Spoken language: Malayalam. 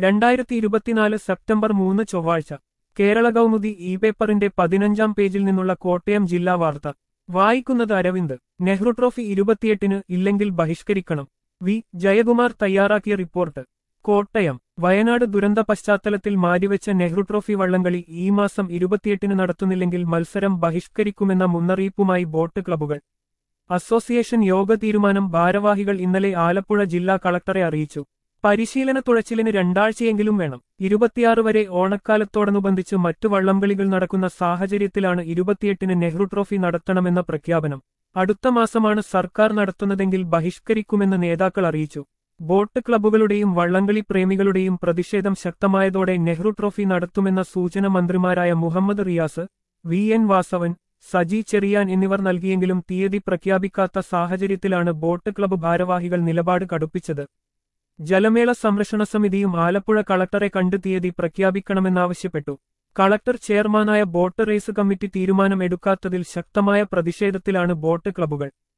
രണ്ടായിരത്തി ഇരുപത്തിനാല് സെപ്റ്റംബർ മൂന്ന് ചൊവ്വാഴ്ച കേരള കൗമുദി ഇ പേപ്പറിന്റെ പതിനഞ്ചാം പേജിൽ നിന്നുള്ള കോട്ടയം ജില്ലാ വാർത്ത വായിക്കുന്നത് അരവിന്ദ് നെഹ്റു ട്രോഫി ഇരുപത്തിയെട്ടിന് ഇല്ലെങ്കിൽ ബഹിഷ്കരിക്കണം വി ജയകുമാർ തയ്യാറാക്കിയ റിപ്പോർട്ട് കോട്ടയം വയനാട് ദുരന്ത പശ്ചാത്തലത്തിൽ മാറ്റിവെച്ച നെഹ്റു ട്രോഫി വള്ളംകളി ഈ മാസം ഇരുപത്തിയെട്ടിന് നടത്തുന്നില്ലെങ്കിൽ മത്സരം ബഹിഷ്കരിക്കുമെന്ന മുന്നറിയിപ്പുമായി ബോട്ട് ക്ലബ്ബുകൾ അസോസിയേഷൻ യോഗ തീരുമാനം ഭാരവാഹികൾ ഇന്നലെ ആലപ്പുഴ ജില്ലാ കളക്ടറെ അറിയിച്ചു പരിശീലന തുഴച്ചിലിന് രണ്ടാഴ്ചയെങ്കിലും വേണം ഇരുപത്തിയാറ് വരെ ഓണക്കാലത്തോടനുബന്ധിച്ച് മറ്റു വള്ളംകളികൾ നടക്കുന്ന സാഹചര്യത്തിലാണ് ഇരുപത്തിയെട്ടിന് നെഹ്റു ട്രോഫി നടത്തണമെന്ന പ്രഖ്യാപനം അടുത്ത മാസമാണ് സർക്കാർ നടത്തുന്നതെങ്കിൽ ബഹിഷ്കരിക്കുമെന്ന് നേതാക്കൾ അറിയിച്ചു ബോട്ട് ക്ലബ്ബുകളുടെയും വള്ളംകളി പ്രേമികളുടെയും പ്രതിഷേധം ശക്തമായതോടെ നെഹ്റു ട്രോഫി നടത്തുമെന്ന സൂചന മന്ത്രിമാരായ മുഹമ്മദ് റിയാസ് വി എൻ വാസവൻ സജി ചെറിയാൻ എന്നിവർ നൽകിയെങ്കിലും തീയതി പ്രഖ്യാപിക്കാത്ത സാഹചര്യത്തിലാണ് ബോട്ട് ക്ലബ്ബ് ഭാരവാഹികൾ നിലപാട് കടുപ്പിച്ചത് ജലമേള സംരക്ഷണ സമിതിയും ആലപ്പുഴ കളക്ടറെ കണ്ട് തീയതി പ്രഖ്യാപിക്കണമെന്നാവശ്യപ്പെട്ടു കളക്ടർ ചെയർമാനായ ബോട്ട് റേസ് കമ്മിറ്റി തീരുമാനം എടുക്കാത്തതിൽ ശക്തമായ പ്രതിഷേധത്തിലാണ് ബോട്ട് ക്ലബ്ബുകൾ